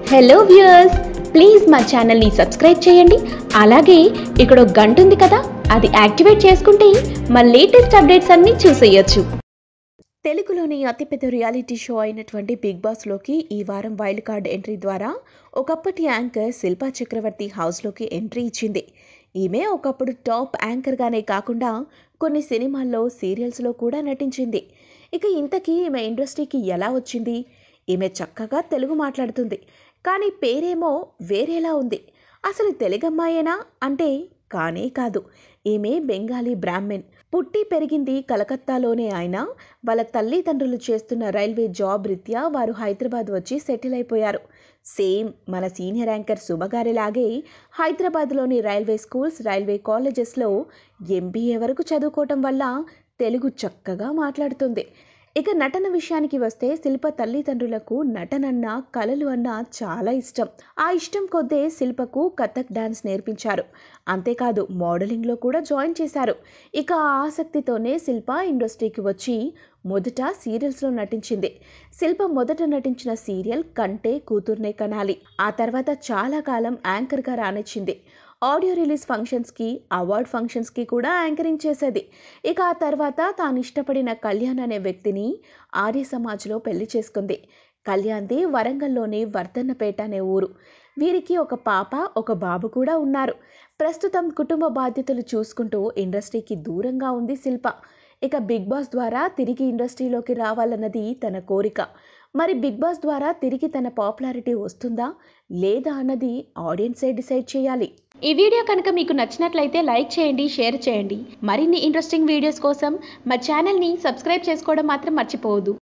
hello viewers please మా ఛానల్ని subscribe చేయండి అలాగే ఇక్కడ ఒక గంట ఉంది కదా అది యాక్టివేట్ చేసుకుంటే మా లేటెస్ట్ అప్డేట్స్ అన్నీ చూసేయొచ్చు తెలుగులోని అతిపెద్ద రియాలిటీ షో అయినటువంటి బిగ్ బాస్లోకి ఈ వారం వైల్డ్ కార్డ్ ఎంట్రీ ద్వారా ఒకప్పటి యాంకర్ శిల్పా చక్రవర్తి హౌస్లోకి ఎంట్రీ ఇచ్చింది ఈమె ఒకప్పుడు టాప్ యాంకర్గానే కాకుండా కొన్ని సినిమాల్లో సీరియల్స్లో కూడా నటించింది ఇక ఇంతకీ ఈమె ఇండస్ట్రీకి ఎలా వచ్చింది ఈమె చక్కగా తెలుగు మాట్లాడుతుంది కానీ పేరేమో వేరేలా ఉంది అసలు తెలుగమ్మాయేనా అంటే కానే కాదు ఈమె బెంగాలీ బ్రాహ్మణ్ పుట్టి పెరిగింది కలకత్తాలోనే అయినా వాళ్ళ తల్లిదండ్రులు చేస్తున్న రైల్వే జాబ్ రీత్యా వారు హైదరాబాద్ వచ్చి సెటిల్ అయిపోయారు సేమ్ మన సీనియర్ యాంకర్ సుమగారిలాగే హైదరాబాద్లోని రైల్వే స్కూల్స్ రైల్వే కాలేజెస్లో ఎంబీఏ వరకు చదువుకోవటం వల్ల తెలుగు చక్కగా మాట్లాడుతుంది ఇక నటన విషయానికి వస్తే శిల్ప తల్లిదండ్రులకు నటనన్న కళలు అన్న చాలా ఇష్టం ఆ ఇష్టం కొద్దే శిల్పకు కథక్ డాన్స్ నేర్పించారు అంతేకాదు మోడలింగ్లో కూడా జాయిన్ చేశారు ఇక ఆ ఆసక్తితోనే శిల్ప ఇండస్ట్రీకి వచ్చి మొదట సీరియల్స్లో నటించింది శిల్ప మొదట నటించిన సీరియల్ కంటే కూతుర్నే కనాలి ఆ తర్వాత చాలా కాలం యాంకర్గా రానిచ్చింది ఆడియో రిలీజ్ ఫంక్షన్స్కి అవార్డ్ ఫంక్షన్స్కి కూడా యాంకరింగ్ చేసేది ఇక ఆ తర్వాత తాను ఇష్టపడిన కళ్యాణ్ అనే వ్యక్తిని ఆర్య సమాజ్లో పెళ్లి చేసుకుంది కళ్యాణ్ది వరంగల్లోని వర్ధన్నపేట అనే ఊరు వీరికి ఒక పాప ఒక బాబు కూడా ఉన్నారు ప్రస్తుతం కుటుంబ బాధ్యతలు చూసుకుంటూ ఇండస్ట్రీకి దూరంగా ఉంది శిల్ప ఇక బిగ్ బాస్ ద్వారా తిరిగి ఇండస్ట్రీలోకి రావాలన్నది తన కోరిక మరి బిగ్ బాస్ ద్వారా తిరిగి తన పాపులారిటీ వస్తుందా లేదా అన్నది ఆడియన్సే డిసైడ్ చేయాలి ఈ వీడియో కనుక మీకు నచ్చినట్లయితే లైక్ చేయండి షేర్ చేయండి మరిన్ని ఇంట్రెస్టింగ్ వీడియోస్ కోసం మా ఛానల్ని సబ్స్క్రైబ్ చేసుకోవడం మాత్రం మర్చిపోవద్దు